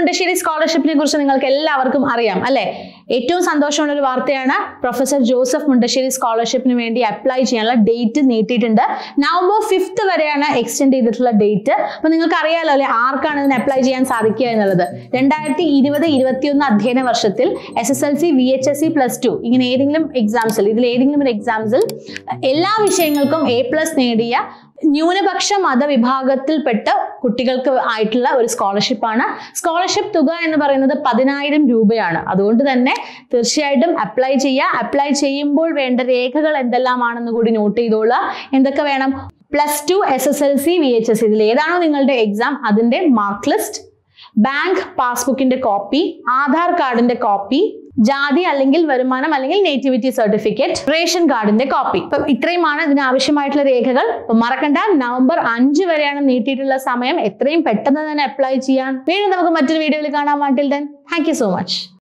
മുണ്ടശ്ശേരി സ്കോളർഷിപ്പിനെ കുറിച്ച് നിങ്ങൾക്ക് എല്ലാവർക്കും അറിയാം അല്ലെ ഏറ്റവും സന്തോഷമുള്ള ഒരു വാർത്തയാണ് പ്രൊഫസർ ജോസഫ് മുണ്ടശ്ശേരി സ്കോളർഷിപ്പിന് വേണ്ടി അപ്ലൈ ചെയ്യാനുള്ള ഡേറ്റ് നീട്ടിയിട്ടുണ്ട് നവംബർ ഫിഫ്ത്ത് വരെയാണ് എക്സ്റ്റെൻഡ് ചെയ്തിട്ടുള്ള ഡേറ്റ് അപ്പൊ നിങ്ങൾക്ക് അറിയാലോ അല്ലെ ആർക്കാണ് ഇതിന് അപ്ലൈ ചെയ്യാൻ സാധിക്കുക എന്നുള്ളത് രണ്ടായിരത്തി ഇരുപത് ഇരുപത്തിയൊന്ന് അധ്യയന വർഷത്തിൽ S S L C V H S C plus two ഇങ്ങനെ ഏതെങ്കിലും എക്സാംസിൽ ഇതിൽ ഏതെങ്കിലും ഒരു എക്സാംസിൽ എല്ലാ വിഷയങ്ങൾക്കും എ പ്ലസ് നേടിയ ന്യൂനപക്ഷ മതവിഭാഗത്തിൽപ്പെട്ട കുട്ടികൾക്ക് ആയിട്ടുള്ള ഒരു സ്കോളർഷിപ്പാണ് സ്കോളർഷിപ്പ് തുക എന്ന് പറയുന്നത് പതിനായിരം രൂപയാണ് അതുകൊണ്ട് തന്നെ തീർച്ചയായിട്ടും അപ്ലൈ ചെയ്യുക അപ്ലൈ ചെയ്യുമ്പോൾ വേണ്ട രേഖകൾ എന്തെല്ലാമാണെന്ന് കൂടി നോട്ട് ചെയ്തോളുക എന്തൊക്കെ വേണം plus two S S L C V H S ഇതിൽ ഏതാണോ നിങ്ങളുടെ എക്സാം അതിന്റെ മാർക്ക് ലിസ്റ്റ് ബാങ്ക് പാസ്ബുക്കിന്റെ കോപ്പി ആധാർ കാർഡിന്റെ കോപ്പി ജാതി അല്ലെങ്കിൽ വരുമാനം അല്ലെങ്കിൽ നേറ്റിവിറ്റി സർട്ടിഫിക്കറ്റ് റേഷൻ കാർഡിന്റെ കോപ്പി ഇപ്പൊ ഇത്രയുമാണ് ഇതിന് ആവശ്യമായിട്ടുള്ള രേഖകൾ അപ്പൊ മറക്കണ്ട നവംബർ അഞ്ച് വരെയാണ് നീട്ടിയിട്ടുള്ള സമയം എത്രയും പെട്ടെന്ന് തന്നെ അപ്ലൈ ചെയ്യാൻ വീണ്ടും നമുക്ക് മറ്റൊരു വീഡിയോയിൽ കാണാൻ until then thank you so much